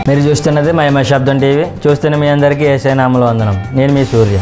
మీరు చూస్తున్నది మహిమ శబ్దం టీవీ చూస్తున్న మీ అందరికీ ఏసై నామలు వందనం నేను మీ సూర్య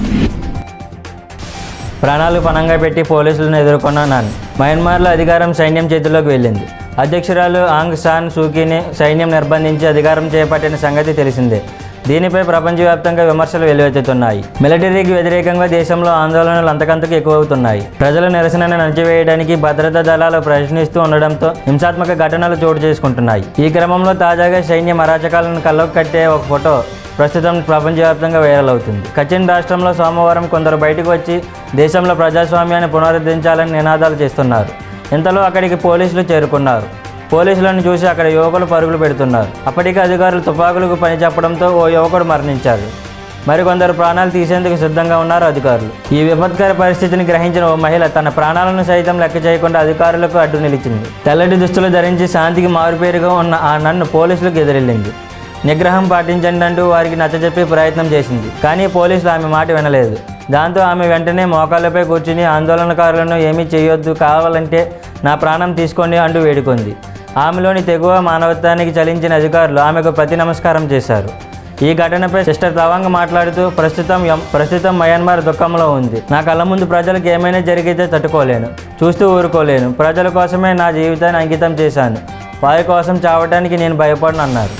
ప్రాణాలు పణంగా పెట్టి పోలీసులను ఎదుర్కొన్న నాన్ మయన్మార్లో అధికారం సైన్యం చేతిలోకి వెళ్ళింది అధ్యక్షురాలు ఆంగ్ సాన్ సూకీని సైన్యం నిర్బంధించి అధికారం చేపట్టిన సంగతి తెలిసిందే దీనిపై ప్రపంచవ్యాప్తంగా విమర్శలు వెల్లువెత్తుతున్నాయి మిలిటరీకి వ్యతిరేకంగా దేశంలో ఆందోళనలు అంతకంతకు ఎక్కువవుతున్నాయి ప్రజల నిరసనను నడిచివేయడానికి భద్రతా దళాలు ప్రశ్నిస్తూ ఉండడంతో హింసాత్మక ఘటనలు చోటు చేసుకుంటున్నాయి ఈ క్రమంలో తాజాగా సైన్యం అరాచకాలను కళ్ళకు కట్టే ఒక ఫోటో ప్రస్తుతం ప్రపంచవ్యాప్తంగా వైరల్ అవుతుంది కచిన్ రాష్ట్రంలో సోమవారం కొందరు బయటకు వచ్చి దేశంలో ప్రజాస్వామ్యాన్ని పునరుద్ధరించాలని నినాదాలు చేస్తున్నారు ఇంతలో అక్కడికి పోలీసులు చేరుకున్నారు పోలీసులను చూసి అక్కడ యువకులు పరుగులు పెడుతున్నారు అప్పటికే అధికారులు తుపాకులకు పని చెప్పడంతో ఓ యువకుడు మరణించారు మరికొందరు ప్రాణాలు తీసేందుకు సిద్ధంగా ఉన్నారు అధికారులు ఈ విపత్కర పరిస్థితిని గ్రహించిన ఓ మహిళ తన ప్రాణాలను సైతం లెక్క చేయకుండా అధికారులకు అడ్డు నిలిచింది తెల్లటి దుస్తులు ధరించి శాంతికి మారుపేరుగా ఉన్న ఆ నన్ను పోలీసులకు ఎదురెళ్ళింది నిగ్రహం పాటించండి అంటూ వారికి నచ్చజెప్పే ప్రయత్నం చేసింది కానీ పోలీసులు ఆమె మాట వినలేదు దాంతో ఆమె వెంటనే మోకాళ్ళపై కూర్చుని ఆందోళనకారులను ఏమీ చేయొద్దు కావాలంటే నా ప్రాణం తీసుకోండి అంటూ వేడుకుంది ఆమెలోని తెగువ మానవత్వానికి చలించిన అధికారులు ఆమెకు ప్రతి నమస్కారం చేశారు ఈ ఘటనపై సిస్టర్ తవాంగ్ మాట్లాడుతూ ప్రస్తుతం ఎం- ప్రస్తుతం మయన్మార్ దుఃఖంలో ఉంది నా కళ్ళ ముందు ప్రజలకు ఏమైనా జరిగితే తట్టుకోలేను చూస్తూ ఊరుకోలేను ప్రజల కోసమే నా జీవితాన్ని అంకితం చేశాను వారి కోసం చావటానికి నేను భయపడను అన్నారు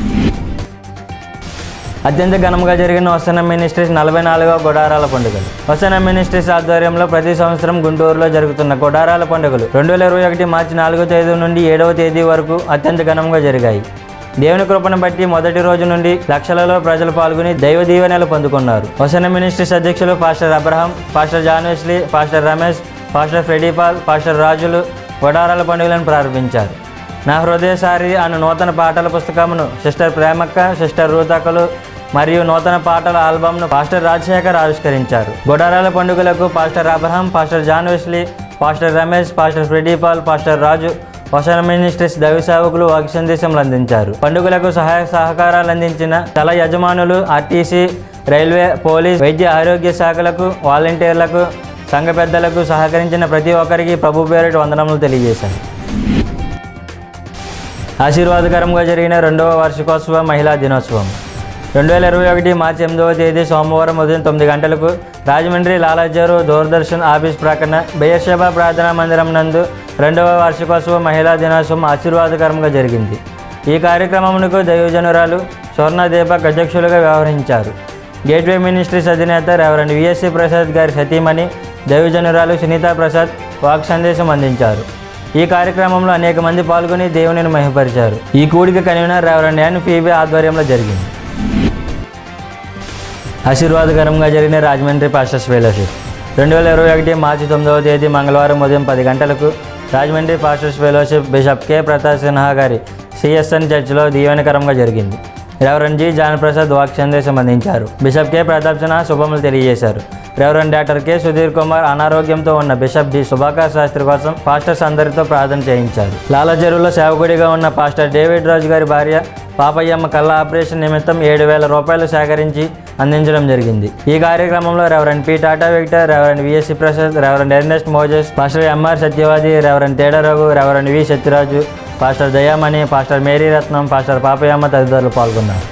అత్యంత ఘనంగా జరిగిన వసన మినిస్ట్రీస్ నలభై నాలుగవ గొడారాల పండుగలు వసన మినిస్ట్రీస్ ఆధ్వర్యంలో ప్రతి సంవత్సరం గుంటూరులో జరుగుతున్న గొడారాల పండుగలు రెండు వేల ఇరవై ఒకటి మార్చి నాలుగో తేదీ నుండి ఏడవ తేదీ వరకు అత్యంత ఘనంగా జరిగాయి దేవుని కృపను బట్టి మొదటి రోజు నుండి లక్షలలో ప్రజలు పాల్గొని దైవ దీవెనలు పొందుకున్నారు వసన మినిస్ట్రీస్ అధ్యక్షులు pastor Abraham pastor John Wesley pastor Ramesh pastor Freddy Paul pastor రాజులు గొడారాల పండుగలను ప్రారంభించారు నా హృదయసారి అను నూతన పాటల పుస్తకమును సిస్టర్ ప్రేమక్క సిస్టర్ రూతక్కలు మరియు నూతన పాటల ఆల్బమ్ను పాస్టర్ రాజశేఖర్ ఆవిష్కరించారు గొడారాల పండుగలకు pastor Abraham pastor John Wesley pastor Ramesh pastor Freddy Paul pastor Raju Vasana ministries దైవ సేవకులు వాకి సందేశంలు అందించారు పండుగలకు సహాయ సహకారాలు అందించిన తల యజమానులు ఆర్టీసీ రైల్వే పోలీస్ వైద్య ఆరోగ్య శాఖలకు వాలంటీర్లకు సంఘ పెద్దలకు సహకరించిన ప్రతి ఒక్కరికి ప్రభు పేరిట వందనములు తెలియజేశారు ఆశీర్వాదకరంగా జరిగిన రెండవ వార్షికోత్సవ మహిళా దినోత్సవం రెండు వేల ఇరవై ఒకటి మార్చి ఎనిమిదవ తేదీ సోమవారం ఉదయం తొమ్మిది గంటలకు రాజమండ్రి లాలాజారు దూరదర్శన్ ఆఫీస్ ప్రక్కన బేయర్షేబా ప్రార్థనా మందిరం నందు రెండవ వార్షికోత్సవ మహిళా దినోత్సవం ఆశీర్వాదకరంగా జరిగింది ఈ కార్యక్రమమునకు దైవజనురాలు స్వర్ణ దీపక్ అధ్యక్షులుగా వ్యవహరించారు గేట్వే మినిస్ట్రీస్ అధినేత రెవరెండ్ విఎస్సి ప్రసాద్ గారి సతీమణి దైవజనురాలు సునీతా ప్రసాద్ వాక్ సందేశం అందించారు ఈ కార్యక్రమంలో అనేక మంది పాల్గొని దేవునిని మహిమపరిచారు ఈ కూడిక కన్వీనర్ రెవరెండ్ ఎన్ ఫీబీ ఆధ్వర్యంలో జరిగింది ఆశీర్వాదకరంగా జరిగిన రాజమండ్రి పాస్టర్స్ ఫెలోషిప్ రెండు వేల ఇరవై ఒకటి మార్చి తొమ్మిదవ తేదీ మంగళవారం ఉదయం పది గంటలకు Rajahmundry pastors fellowship bishop K Pratap Sinha గారి సిఎస్ఎన్ చర్చిలో దీవెనకరంగా జరిగింది రెవరెండ్ జి జాన్ ప్రసాద్ వాక్ సందేశం అందించారు బిషప్ కె ప్రతాప్ సిన్హా శుభములు తెలియజేశారు reverend doctor K Sudheer Kumar అనారోగ్యంతో ఉన్న బిషప్ డి సుభాకర్ శాస్త్రి కోసం పాస్టర్స్ అందరితో ప్రార్థన చేయించారు లాలచెరువులో సేవకుడిగా ఉన్న పాస్టర్ డేవిడ్ రాజు గారి భార్య పాపయ్యమ్మ కళ్ళ ఆపరేషన్ నిమిత్తం ఏడు వేల రూపాయలు సేకరించి అందించడం జరిగింది ఈ కార్యక్రమంలో reverend P Tata Victor reverend VSC Prasad reverend Ernest Moses pastor MR Satyavadi reverend తేడరఘు reverend V Satyaraju pastor Dayamani pastor Mary Ratnam pastor Papayyamma తదితరులు పాల్గొన్నారు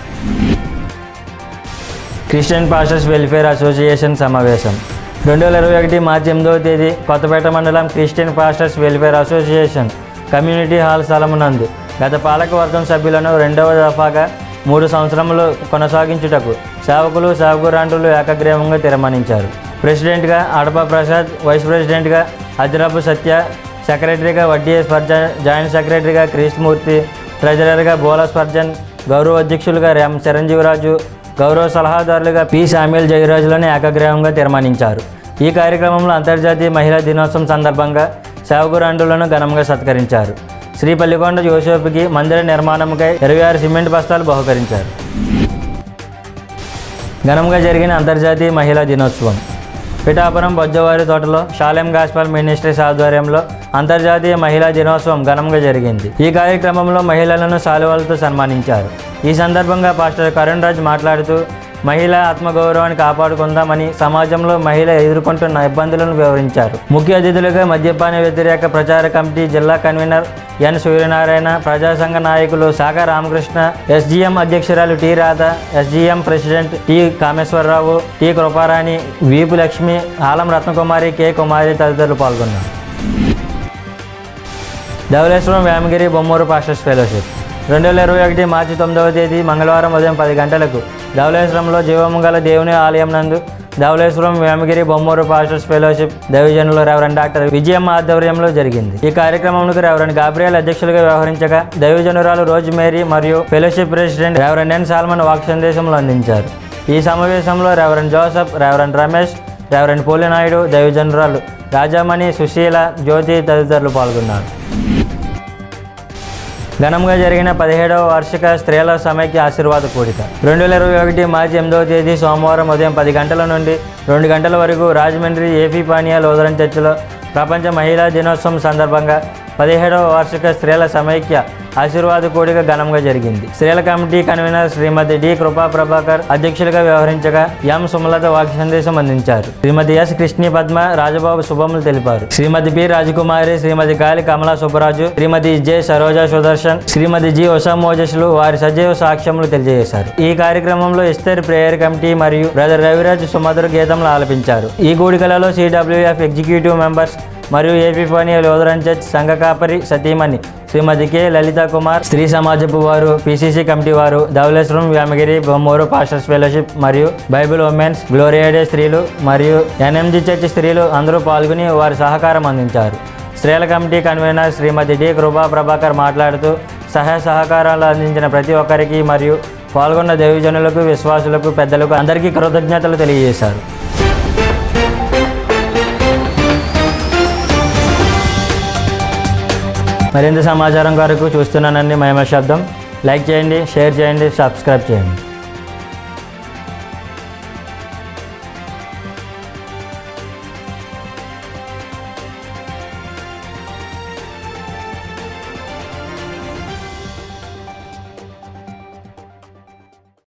క్రిస్టియన్ పాస్టర్స్ వెల్ఫేర్ అసోసియేషన్ సమావేశం రెండు వేల ఇరవై ఒకటి మార్చి ఎనిమిదవ తేదీ కొత్తపేట మండలం Christian pastors welfare association community hall స్థలమునందు గత పాలకవర్గం సభ్యులను రెండవ దఫాగా మూడు సంవత్సరములు కొనసాగించుటకు సేవకులు సేవకురాండ్రులు ఏకగ్రీవంగా తీర్మానించారు ప్రెసిడెంట్గా అడప ప్రసాద్ వైస్ ప్రెసిడెంట్గా అజ్రపు సత్య సెక్రటరీగా వడ్డీ స్పర్జన్ జాయింట్ సెక్రటరీగా క్రీస్తుమూర్తి ట్రెజరర్గా బోల స్పర్జన్ గౌరవ అధ్యక్షులుగా ఎం చిరంజీవిరాజు గౌరవ సలహాదారులుగా పి శామ్యుల్ జయరాజులను ఏకగ్రీవంగా తీర్మానించారు ఈ కార్యక్రమంలో అంతర్జాతీయ మహిళా దినోత్సవం సందర్భంగా సేవకురాండులను ఘనంగా సత్కరించారు శ్రీ పల్లికొండ యోసేపుకి మందిర నిర్మాణంకై ఇరవై ఆరు సిమెంట్ బస్తాలు బహుకరించారు ఘనంగా జరిగిన అంతర్జాతీయ మహిళా దినోత్సవం పిఠాపురం బొజ్జవారి తోటలో షాలెం గాస్పల్ మినిస్ట్రీస్ ఆధ్వర్యంలో అంతర్జాతీయ మహిళా దినోత్సవం ఘనంగా జరిగింది ఈ కార్యక్రమంలో మహిళలను శాలువాలతో సన్మానించారు ఈ సందర్భంగా పాస్టర్ కరుణ్ రాజ్ మాట్లాడుతూ మహిళ ఆత్మగౌరవాన్ని కాపాడుకుందామని సమాజంలో మహిళ ఎదుర్కొంటున్న ఇబ్బందులను వివరించారు ముఖ్య అతిథులుగా మద్యపాన వ్యతిరేక ప్రచార కమిటీ జిల్లా కన్వీనర్ ఎన్ సూర్యనారాయణ ప్రజాసంఘ నాయకులు సాగర్ రామకృష్ణ ఎస్జీఎం అధ్యక్షురాలు T Radha SGM president T Kameswararao T Kruparani వీపు లక్ష్మి ఆలం రత్నకుమారి కె కుమారి తదితరులు పాల్గొన్నారు ధవళేశ్వరం వేమగిరి బొమ్మూరు పాస్టర్స్ ఫెలోషిప్ రెండు వేల ఇరవై ఒకటి మార్చి తొమ్మిదవ తేదీ మంగళవారం ఉదయం పది గంటలకు ధవళేశ్వరంలో జీవమంగళ దేవుని ఆలయం నందు ధవళేశ్వరం వేమగిరి బొమ్మూరు పాస్టర్స్ ఫెలోషిప్ దైవజనులు రెవరెండ్ డాక్టర్ విజయమ్మ ఆధ్వర్యంలో జరిగింది ఈ కార్యక్రమంలో రెవరెండ్ గాబ్రియల్ అధ్యక్షులుగా వ్యవహరించగా దైవజనురాలు రోజ్ మేరీ మరియు fellowship president reverend N Solomon వాక్ సందేశంలో అందించారు ఈ సమావేశంలో reverend Joseph reverend Ramesh reverend Polinaidu దైవజనురాలు రాజామణి సుశీల జ్యోతి తదితరులు పాల్గొన్నారు ఘనంగా జరిగిన పదిహేడవ వార్షిక స్త్రీల సమైక్య ఆశీర్వాద కూడిక రెండు వేల ఇరవై ఒకటి మార్చి ఎనిమిదవ తేదీ సోమవారం ఉదయం పది గంటల నుండి రెండు గంటల వరకు రాజమండ్రి ఏపీ పానీయ లోదరం చర్చిలో ప్రపంచ మహిళా దినోత్సవం సందర్భంగా పదిహేడవ వార్షిక స్త్రీల సమైక్య ఆశీర్వాద కూడిక ఘనంగా జరిగింది స్త్రీల కమిటీ కన్వీనర్ శ్రీమతి డి కృపా ప్రభాకర్ అధ్యక్షులుగా వ్యవహరించగా ఎం సుమలత వాక్య సందేశం అందించారు శ్రీమతి ఎస్ కృష్ణి పద్మ రాజబాబు శుభములు తెలిపారు Shrimati P Rajakumari Shrimati Kali Kamala Subbaraju Shrimati J Saroja Sudarshan Shrimati G Usha మోజస్లు వారి సజీవ సాక్ష్యములు తెలియజేశారు ఈ కార్యక్రమంలో ఇస్తర్ ప్రేయర్ కమిటీ మరియు బ్రదర్ రవిరాజ్ సుమధుర గీతములు ఆలపించారు ఈ కూడికలలో సిడబ్ల్యూఎఫ్ ఎగ్జిక్యూటివ్ మెంబర్స్ మరియు ఏపీ ఫోనియా లోదరన్ చర్చ్ సంఘ కాపరి సతీమణి శ్రీమతి కె లలిత కుమార్ స్త్రీ సమాజపు వారు పిసిసి కమిటీ వారు ధవళేశ్వరం వ్యామగిరి బొమ్మూరు పాస్టర్స్ ఫెలోషిప్ మరియు బైబిల్ ఉమెన్స్ గ్లోరియాడే స్త్రీలు మరియు ఎన్ఎంజి చర్చ్ స్త్రీలు అందరూ పాల్గొని వారి సహకారం అందించారు స్త్రీల కమిటీ కన్వీనర్ శ్రీమతి డి కృపా ప్రభాకర్ మాట్లాడుతూ సహాయ సహకారాలు అందించిన ప్రతి ఒక్కరికి మరియు పాల్గొన్న దేవజనులకు విశ్వాసులకు పెద్దలకు అందరికీ కృతజ్ఞతలు తెలియజేశారు మరింత సమాచారం కొరకు చూస్తున్నానండి మహిమ శబ్దం లైక్ చేయండి షేర్ చేయండి సబ్స్క్రైబ్ చేయండి